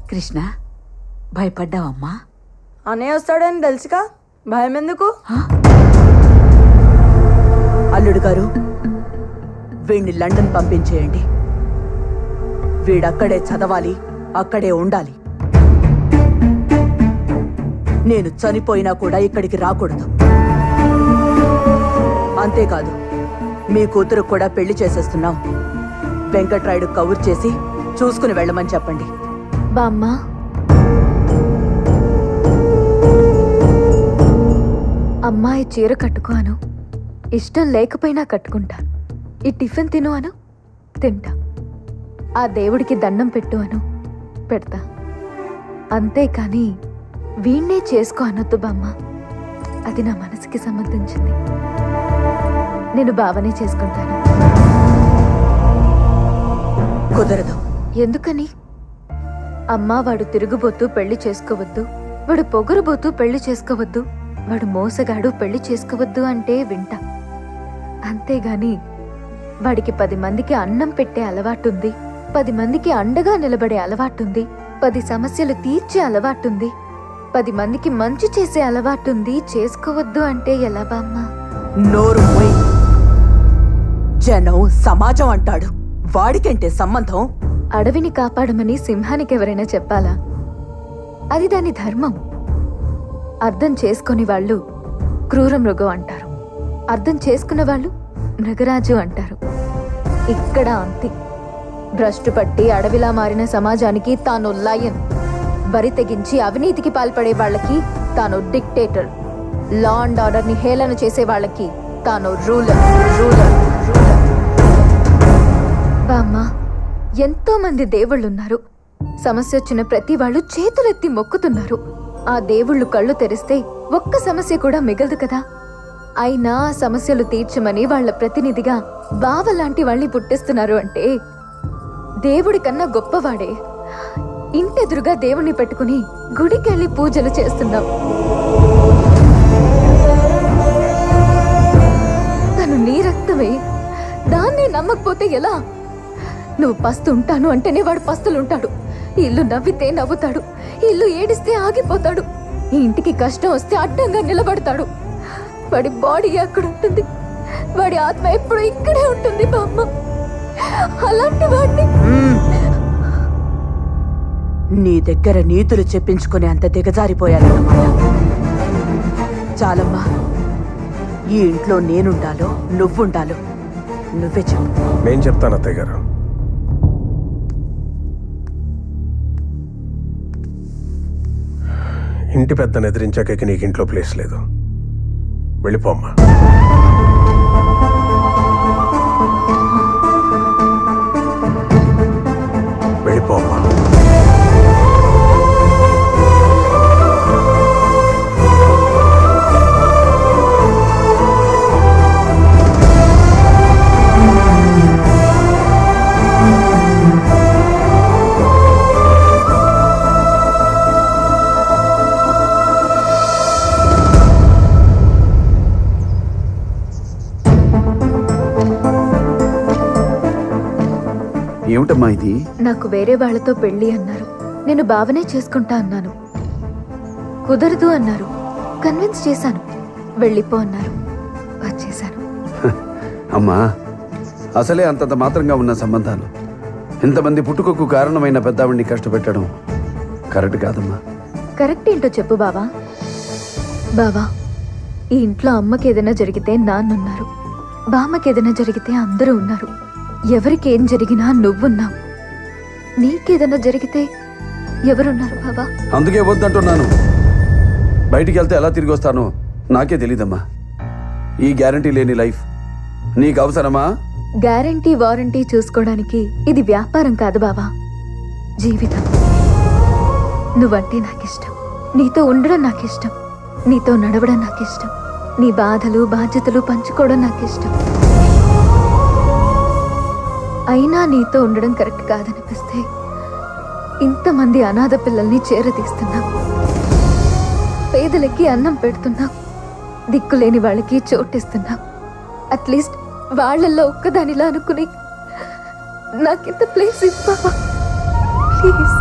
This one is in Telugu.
కృష్ణ భయపడ్డావమ్మా అన్నయ్య వస్తాడని తెలుసుగా భయం ఎందుకు అల్లుడు గారు వీణ్ణి లండన్ పంపించేయండి వీడక్కడే చదవాలి అక్కడే ఉండాలి నేను చనిపోయినా కూడా ఇక్కడికి రాకూడదు అంతేకాదు మీ కూతురు కూడా పెళ్లి చేసేస్తున్నాం వెంకట్రాయుడు కబుర్ చేసి చూసుకుని వెళ్ళమని చెప్పండి బామ్మ అమ్మాయి చీర కట్టుకోను ఇష్టం లేకపోయినా కట్టుకుంటాను ఈ టిఫిన్ తిను అను తింటా ఆ దేవుడికి దండం పెట్టు అను పెడతా అంతేకాని వీణ్ణే చేసుకో అనొద్దు బామ్మ అది నా మనసుకి సంబంధించింది నేను బావనే చేసుకుంటాను కుదరదు ఎందుకని అమ్మా వాడు తిరుగుబోతూ పెళ్లి చేసుకోవద్దు వాడు పొగరుబోతూ పెళ్లి చేసుకోవద్దు వాడు మోసగాడు పెళ్లి చేసుకోవద్దు అంటే వింటా అంతేగాని వాడికి పది మందికి అన్నం పెట్టే అలవాటుంది పది మందికి అండగా నిలబడే అలవాటుంది పది సమస్యలు తీర్చే అలవాటుంది పది మందికి మంచి చేసే అలవాటుంది చేసుకోవద్దు అంటే ఎలా బామ్మ నోరు మొయ్ జనం సమాజం అంటాడు వాడికంటే సంబంధం అడవిని కాపాడమని సింహానికి ఎవరైనా చెప్పాలా అది దాని ధర్మం అర్థం చేసుకొని వాళ్ళు క్రూర మృగం అంటారు అర్థం చేసుకున్న వాళ్ళు మృగరాజు అంటారు ఇక్కడ అంతే భ్రష్టు పట్టి అడవిలా మారిన సమాజానికి తాను లయన్ బరి తెగించి అవినీతికి పాల్పడే వాళ్ళకి తాను డిక్టేటర్ లా అండ్ ఆర్డర్ ని హేళన చేసే వాళ్ళకి తాను రూలర్ రూలర్ రూలర్ బామ్మ ఎంతో మంది దేవుళ్ళున్నారు సమస్య వచ్చిన ప్రతి వాళ్ళు చేతులెత్తి మొక్కుతున్నారు ఆ దేవుళ్ళు కళ్ళు తెరిస్తే ఒక్క సమస్య కూడా మిగలదు కదా అయినా ఆ సమస్యలు తీర్చమని వాళ్ళ ప్రతినిధిగా బావ లాంటి వాళ్ళని పుట్టిస్తున్నారు అంటే దేవుడి కన్నా గొప్పవాడే ఇంటెదురుగా దేవుణ్ణి పెట్టుకుని గుడికెళ్ళి పూజలు చేస్తున్నాం తను నీ రక్తమే దాన్నే నమ్మకపోతే ఎలా నువ్వు పస్తు ఉంటాను అంటేనే వాడు పస్తులుంటాడు ఈ ఇల్లు నవ్వితే నవ్వుతాడు ఈ ఇల్లు ఏడిస్తే ఆగిపోతాడు ఈ ఇంటికి కష్టం వస్తే అడ్డంగా నిలబడతాడు వాడి బాడీ అక్కడ ఉంటుంది వాడి ఆత్మ ఎప్పుడు ఇక్కడే ఉంటుంది బామ్మ అలాంటి వాడిని నీ దగ్గర నీతులు చెప్పించుకునే అంత దిగజారిపోయాలన్నమాట చాలమ్మా ఈ ఇంట్లో నేనుండాలో నువ్వుండాలో నువ్వే చెప్పు నేను చెప్తాను అత్తయ్య గారు ఇంటి పెద్దను ఎదిరించాక ఇక నీకు ఇంట్లో ప్లేస్ లేదు వెళ్ళిపోమ్మా వెళ్ళిపోమ్మా ఏమిటమ్మా ఇది నాకు వేరే వాళ్ళతో పెళ్లి అన్నారు నేను బావనే చేసుకుంటా అన్నాను కుదరదు అన్నారు కన్విన్స్ చేశాను వెళ్ళిపో అన్నారు వచ్చేశాను అమ్మా అసలే అంతంత మాత్రంగా ఉన్న సంబంధాలు ఇంతమంది పుట్టుకకు కారణమైన పెద్దావిడిని కష్టపెట్టడం కరెక్ట్ కాదమ్మా కరెక్ట్ ఏంటో చెప్పు బావా బావా ఈ ఇంట్లో అమ్మకి ఏదైనా జరిగితే నాన్నున్నారు బామ్మకి ఏదైనా జరిగితే అందరూ ఉన్నారు ఎవరికి ఏం జరిగినా నువ్వున్నావు నీకేదైనా జరిగితే ఎవరున్నారు బావా అందుకే వద్దంటున్నాను బయటికి వెళ్తే ఎలా తిరిగి వస్తానో నాకే తెలీదమ్మా ఈ గ్యారంటీ లేని లైఫ్ నీకు అవసరమా గ్యారంటీ వారంటీ చూసుకోవడానికి ఇది వ్యాపారం కాదు బావా జీవితం నువ్వంటే నాకిష్టం నీతో ఉండడం నాకిష్టం నీతో నడవడం నాకిష్టం నీ బాధలు బాధ్యతలు పంచుకోవడం నాకిష్టం అయినా నీతో ఉండడం కరెక్ట్ కాదనిపిస్తే ఇంతమంది అనాథ పిల్లల్ని చేరదీస్తున్నాం పేదలకి అన్నం పెడుతున్నాం దిక్కులేని వాళ్ళకి చోటిస్తున్నాం అట్లీస్ట్ వాళ్ళల్లో ఒక్కదానిలా అనుకుని నాకింత ప్లేస్ ఇవ్వవా ప్లీజ్